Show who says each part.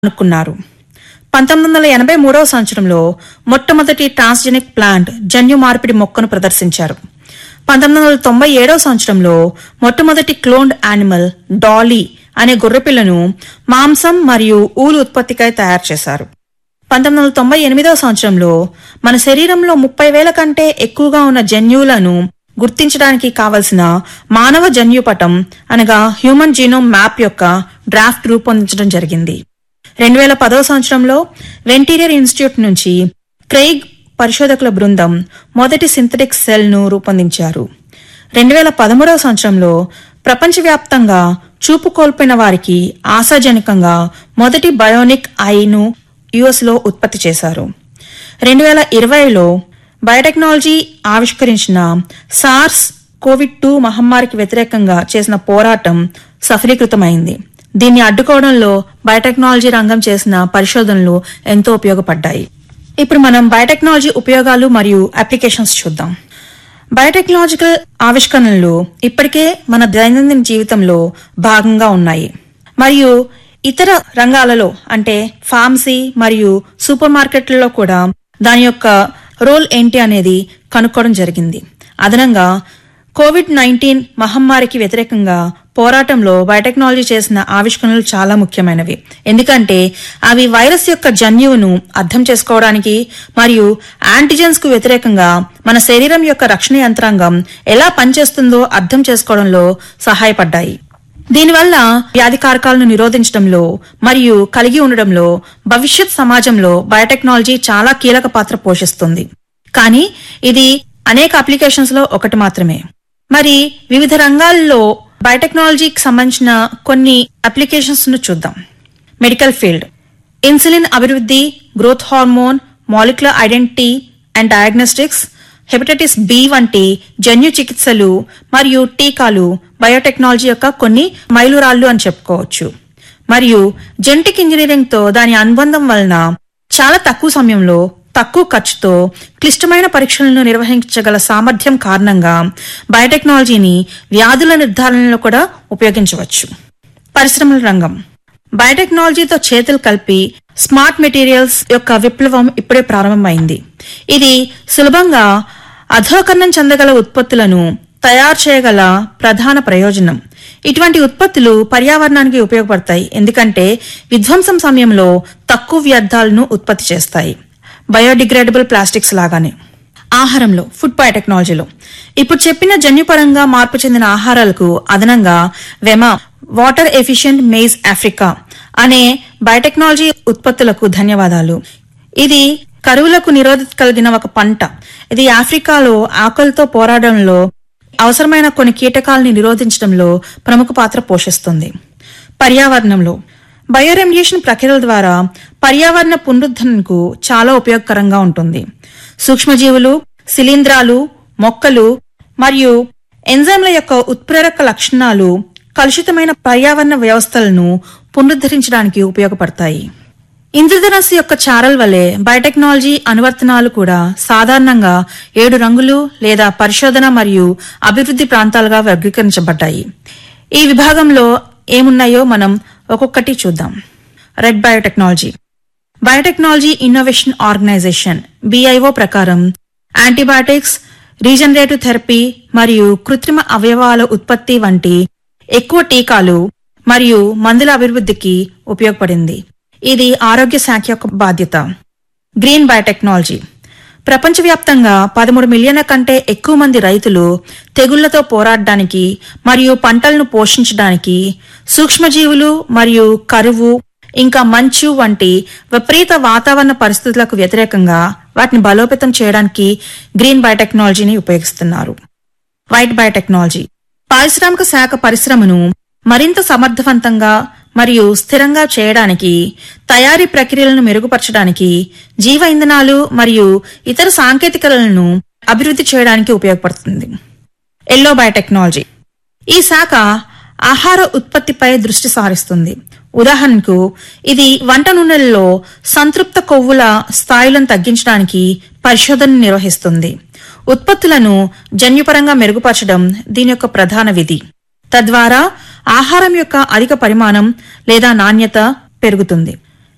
Speaker 1: అనుకున్నారు పంతొమ్మిది వందల ఎనభై మూడవ సంవత్సరంలో మొట్టమొదటి ట్రాన్స్జెనిక్ ప్లాంట్ జన్యు మార్పిడి మొక్కను ప్రదర్శించారు పంతొమ్మిది వందల తొంభై ఏడవ సంవత్సరంలో మొట్టమొదటి క్లోన్డ్ యానిమల్ డాలీ అనే గొర్రెపిల్లను మాంసం మరియు ఊలు ఉత్పత్తికై తయారు చేశారు పంతొమ్మిది వందల తొంభై ఎనిమిదవ సంవత్సరంలో మన శరీరంలో ముప్పై వేల కంటే ఎక్కువగా ఉన్న జన్యువులను గుర్తించడానికి కావలసిన మానవ జన్యుపటం అనగా హ్యూమన్ జీనోమ్ మ్యాప్ యొక్క డ్రాఫ్ట్ రూపొందించడం జరిగింది రెండు వేల పదవ సంవత్సరంలో వెంటీరియర్ ఇన్స్టిట్యూట్ నుంచి క్రెయిగ్ పరిశోధకుల బృందం మొదటి సింథటిక్ సెల్ ను రూపొందించారు రెండు వేల పదమూడవ సంవత్సరంలో ప్రపంచవ్యాప్తంగా చూపు కోల్పోయిన వారికి ఆశాజనకంగా మొదటి బయోనిక్ ఐను యుఎస్ లో ఉత్పత్తి చేశారు రెండు వేల ఇరవైలో బయోటెక్నాలజీ ఆవిష్కరించిన సార్స్ కోవిడ్ టూ మహమ్మారికి వ్యతిరేకంగా చేసిన పోరాటం సఫలీకృతమైంది దీన్ని అడ్డుకోవడంలో బయోటెక్నాలజీ రంగం చేసిన పరిశోధనలు ఎంతో ఉపయోగపడ్డాయి ఇప్పుడు మనం బయోటెక్నాలజీ ఉపయోగాలు మరియు అప్లికేషన్స్ చూద్దాం బయోటెక్నాలజికల్ ఆవిష్కరణలు ఇప్పటికే మన దైనందిన జీవితంలో భాగంగా ఉన్నాయి మరియు ఇతర రంగాలలో అంటే ఫార్మసీ మరియు సూపర్ మార్కెట్లలో కూడా దాని యొక్క రోల్ ఏంటి అనేది కనుక్కోవడం జరిగింది అదనంగా కోవిడ్ నైన్టీన్ మహమ్మారికి వ్యతిరేకంగా పోరాటంలో బయోటెక్నాలజీ చేసిన ఆవిష్కరణలు చాలా ముఖ్యమైనవి ఎందుకంటే అవి వైరస్ యొక్క జన్యువును అర్థం చేసుకోవడానికి మరియు యాంటీజెన్స్ కు వ్యతిరేకంగా మన శరీరం యొక్క రక్షణ యంత్రాంగం ఎలా పనిచేస్తుందో అర్థం చేసుకోవడంలో సహాయపడ్డాయి దీనివల్ల వ్యాధి కారకాలను నిరోధించడంలో మరియు కలిగి ఉండడంలో భవిష్యత్ సమాజంలో బయోటెక్నాలజీ చాలా కీలక పాత్ర పోషిస్తుంది కానీ ఇది అనేక అప్లికేషన్స్ లో ఒకటి మాత్రమే మరి వివిధ రంగాల్లో బయోటెక్నాలజీకి సంబంధించిన కొన్ని అప్లికేషన్స్ ను చూద్దాం మెడికల్ ఫీల్డ్ ఇన్సులిన్ అభివృద్ధి growth hormone molecular identity and diagnostics hepatitis B వంటి జన్యు చికిత్సలు మరియు టీకాలు బయోటెక్నాలజీ యొక్క కొన్ని మైలురాళ్లు అని చెప్పుకోవచ్చు మరియు జెనెటిక్ ఇంజనీరింగ్ తో దాని అనుబంధం వలన చాలా తక్కువ సమయంలో తక్కువ ఖర్చుతో క్లిష్టమైన పరీక్షలను నిర్వహించగల సామర్థ్యం కారణంగా బయోటెక్నాలజీని వ్యాధుల నిర్ధారణలో కూడా ఉపయోగించవచ్చు పరిశ్రమల రంగం బయోటెక్నాలజీతో చేతులు కలిపి స్మార్ట్ మెటీరియల్స్ యొక్క విప్లవం ఇప్పుడే ప్రారంభమైంది ఇది సులభంగా అధోకరణం చెందగల ఉత్పత్తులను తయారు చేయగల ప్రధాన ప్రయోజనం ఇటువంటి ఉత్పత్తులు పర్యావరణానికి ఉపయోగపడతాయి ఎందుకంటే విధ్వంసం సమయంలో తక్కువ వ్యర్థాలను ఉత్పత్తి చేస్తాయి బయోడిగ్రేడబుల్ ప్లాస్టిక్స్ లాగానే ఆహారంలో ఫుడ్ బయోటెక్నాలజీలో ఇప్పుడు చెప్పిన జన్యుపరంగా మార్పు చెందిన ఆహారాలకు అదనంగా వెమా వాటర్ ఎఫిషియెంట్ మేజ్ ఆఫ్రికా అనే బయోటెక్నాలజీ ఉత్పత్తులకు ధన్యవాదాలు ఇది కరువులకు నిరోధత కలిగిన ఒక పంట ఇది ఆఫ్రికాలో ఆకలితో పోరాడంలో అవసరమైన కొన్ని కీటకాలని నిరోధించడంలో ప్రముఖ పాత్ర పోషిస్తుంది పర్యావరణంలో బయోరెమ్యులేషన్ ప్రక్రియల ద్వారా పర్యావరణ పునరుద్ధరణకు చాలా ఉపయోగకరంగా ఉంటుంది సూక్ష్మజీవులు శిలీంధ్రాలు మొక్కలు మరియు ఎంజైమ్ల యొక్క ఉత్ప్రేరక లక్షణాలు కలుషితమైన పర్యావరణ వ్యవస్థలను పునరుద్ధరించడానికి ఉపయోగపడతాయి ఇంద్రధనస్సు యొక్క చారల్ వలె బయోటెక్నాలజీ అనువర్తనాలు కూడా సాధారణంగా ఏడు రంగులు లేదా పరిశోధన మరియు అభివృద్ధి ప్రాంతాలుగా వర్గీకరించబడ్డాయి ఈ విభాగంలో ఏమున్నాయో మనం ఒక్కొక్కటి చూద్దాం red biotechnology biotechnology innovation organisation BIO ప్రకారం యాంటీబయాటిక్స్ రీజనరేటివ్ థెరపీ మరియు కృత్రిమ అవయవాల ఉత్పత్తి వంటి ఎక్కువ టీకాలు మరియు మందుల అభివృద్ధికి ఉపయోగపడింది ఇది ఆరోగ్య శాఖ యొక్క బాధ్యత గ్రీన్ బయోటెక్నాలజీ ప్రపంచవ్యాప్తంగా పదమూడు మిలియన్ల కంటే ఎక్కువ మంది రైతులు తెగుళ్లతో పోరాడడానికి మరియు పంటలను పోషించడానికి సూక్ష్మజీవులు మరియు కరువు ఇంకా మంచు వంటి విపరీత వాతావరణ పరిస్థితులకు వ్యతిరేకంగా వాటిని బలోపేతం చేయడానికి గ్రీన్ బయోటెక్నాలజీని ఉపయోగిస్తున్నారు వైట్ బయోటెక్నాలజీ పారిశ్రామిక శాఖ పరిశ్రమను మరింత సమర్థవంతంగా మరియు స్థిరంగా చేయడానికి తయారీ ప్రక్రియలను మెరుగుపరచడానికి జీవ ఇంధనాలు మరియు ఇతర సాంకేతికతలను అభివృద్ధి చేయడానికి ఉపయోగపడుతుంది ఎల్లో బయోటెక్నాలజీ ఈ శాఖ ఆహార ఉత్పత్తిపై దృష్టి సారిస్తుంది ఉదాహరణకు ఇది వంట నూనెలలో సంతృప్త కొవ్వుల స్థాయిలను తగ్గించడానికి పరిశోధన నిర్వహిస్తుంది ఉత్పత్తులను జన్యుపరంగా మెరుగుపరచడం దీని యొక్క ప్రధాన విధి తద్వారా ఆహారం యొక్క అధిక పరిమాణం లేదా నాణ్యత పెరుగుతుంది